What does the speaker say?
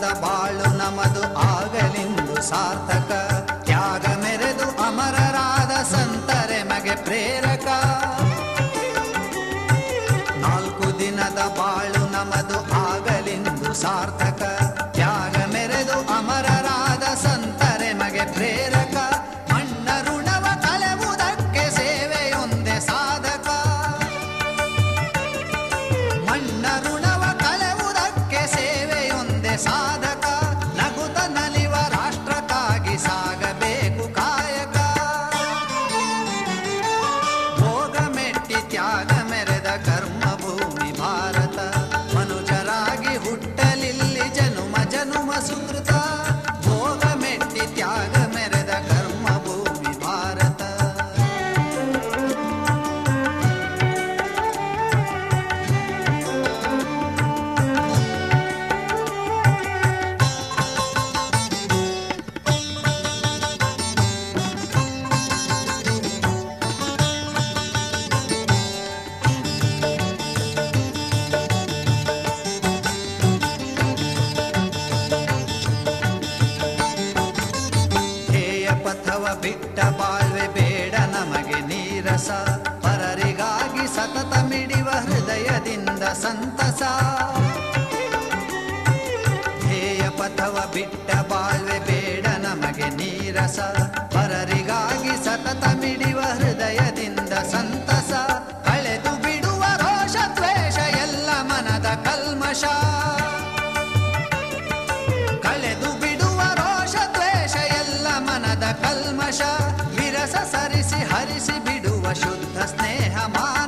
ಬಾಳು ನಮದು ಆಗಲಿಂದು ಸಾರ್ಥಕ ತ್ಯಾಗ ಮೆರೆದು ಅಮರರಾದ ಸಂತರೆ ಮಗೆ ಪ್ರೇರಕ ನಾಲ್ಕು ದಿನದ ಬಾಳು ನಮದು ಆಗಲಿಂದು ಸಾರ್ಥಕ ತ್ಯಾಗ ಮೆರೆದು ಅಮರರಾದ ಸಂತರೆ ಮಗೆ ಪ್ರೇರಕ ಮಣ್ಣ ಋಣವ ಕಳೆವುದಕ್ಕೆ ಸೇವೆಯೊಂದೇ ಸಾಧಕ ಮಣ್ಣ ಋಣವ ಕಳೆವುದಕ್ಕೆ ಸೇವೆಯೊಂದೇ ಸಾಧಕ ನಗುತ ನಲಿವ ರಾಷ್ಟ್ರಕ್ಕಾಗಿ ಸಾಗಬೇಕು ಕಾಯಕ ಭೋಗ ಮೆಟ್ಟಿ ತ್ಯಾಗ ಮೆರೆದ ಕರ್ಮ ಭೂಮಿ ಭಾರತ ಮನುಜರಾಗಿ ಹುಟ್ಟಲಿಲ್ಲಿ ಜನುಮ ಜನುಮ ಸುಕೃತ ಭೋಗ ಮೆಟ್ಟಿ ತ್ಯಾಗ ಮೆರೆದ ಕರ್ಮ ಭೂಮಿ ಭಾರತ ಧ್ಯೇಯ ಪಥವ ಬಿಟ್ಟ ಬಾಳ್ವೆ ಬೇಡ ನಮಗೆ ನೀರಸ ಪರರಿಗಾಗಿ ಸತತ ಮಿಡಿವ ಹೃದಯದಿಂದ ಸಂತಸ ಧ್ಯೇಯ ಪಥವ ಬಿಟ್ಟ ಬಾಳ್ವೆ ಬೇಡ ನಮಗೆ ನೀರಸ ಪರರಿಗಾಗಿ ಸತತ ಮಿಡಿವ ಹೃದಯದಿಂದ ಸಂತಸ ಕಳೆದು ಬಿಡುವ ರೋಷ ದ್ವೇಷ ಎಲ್ಲ ಮನದ ಕಲ್ಮಶ ಕಳೆದು ಬಿಡುವ ರೋಷ ದ್ವೇಷ ಎಲ್ಲ ಮನದ ಕಲ್ಮಶ ವಿರಸ ಸರಿಸಿ ಹರಿಸಿ ಬಿಡುವ ಶುದ್ಧ ಸ್ನೇಹ ಮಾ